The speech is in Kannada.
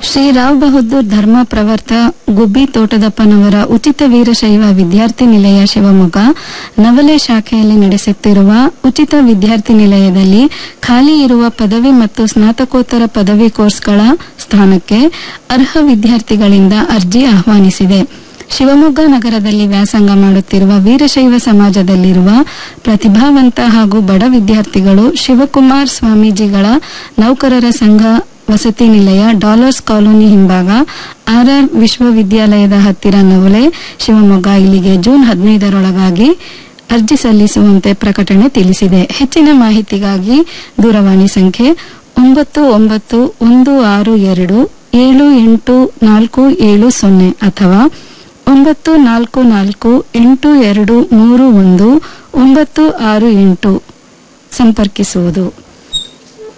ಶ್ರೀ ರಾವ್ ಬಹದ್ದೂರ್ ಧರ್ಮ ಪ್ರವರ್ತ ಗುಬ್ಬಿ ತೋಟದಪ್ಪನವರ ಉಚಿತ ವೀರಶೈವ ವಿದ್ಯಾರ್ಥಿ ನಿಲಯ ಶಿವಮೊಗ್ಗ ನವಲೆ ಶಾಖೆಯಲ್ಲಿ ನಡೆಸುತ್ತಿರುವ ಉಚಿತ ವಿದ್ಯಾರ್ಥಿ ನಿಲಯದಲ್ಲಿ ಖಾಲಿ ಇರುವ ಪದವಿ ಮತ್ತು ಸ್ನಾತಕೋತ್ತರ ಪದವಿ ಕೋರ್ಸ್ಗಳ ಸ್ಥಾನಕ್ಕೆ ಅರ್ಹ ವಿದ್ಯಾರ್ಥಿಗಳಿಂದ ಅರ್ಜಿ ಆಹ್ವಾನಿಸಿದೆ ಶಿವಮೊಗ್ಗ ನಗರದಲ್ಲಿ ವ್ಯಾಸಂಗ ಮಾಡುತ್ತಿರುವ ವೀರಶೈವ ಸಮಾಜದಲ್ಲಿರುವ ಪ್ರತಿಭಾವಂತ ಹಾಗೂ ಬಡ ವಿದ್ಯಾರ್ಥಿಗಳು ಶಿವಕುಮಾರ್ ಸ್ವಾಮೀಜಿಗಳ ನೌಕರರ ಸಂಘ ವಸತಿ ನಿಲಯ ಡಾಲರ್ಸ್ ಕಾಲೋನಿ ಹಿಂಭಾಗ ಆರ್ಆರ್ ವಿಶ್ವವಿದ್ಯಾಲಯದ ಹತ್ತಿರ ನವಲೆ ಶಿವಮೊಗ್ಗ ಇಲ್ಲಿಗೆ ಜೂನ್ ಹದಿನೈದರೊಳಗಾಗಿ ಅರ್ಜಿ ಸಲ್ಲಿಸುವಂತೆ ಪ್ರಕಟಣೆ ತಿಳಿಸಿದೆ ಹೆಚ್ಚಿನ ಮಾಹಿತಿಗಾಗಿ ದೂರವಾಣಿ ಸಂಖ್ಯೆ ಒಂಬತ್ತು ಒಂಬತ್ತು ಒಂದು ಆರು ಎರಡು ಏಳು ಎಂಟು ನಾಲ್ಕು ಏಳು ಸೊನ್ನೆ ಅಥವಾ ಒಂಬತ್ತು ನಾಲ್ಕು ನಾಲ್ಕು ಎಂಟು ಎರಡು ಮೂರು ಒಂದು ಒಂಬತ್ತು ಆರು ಎಂಟು ಸಂಪರ್ಕಿಸುವುದು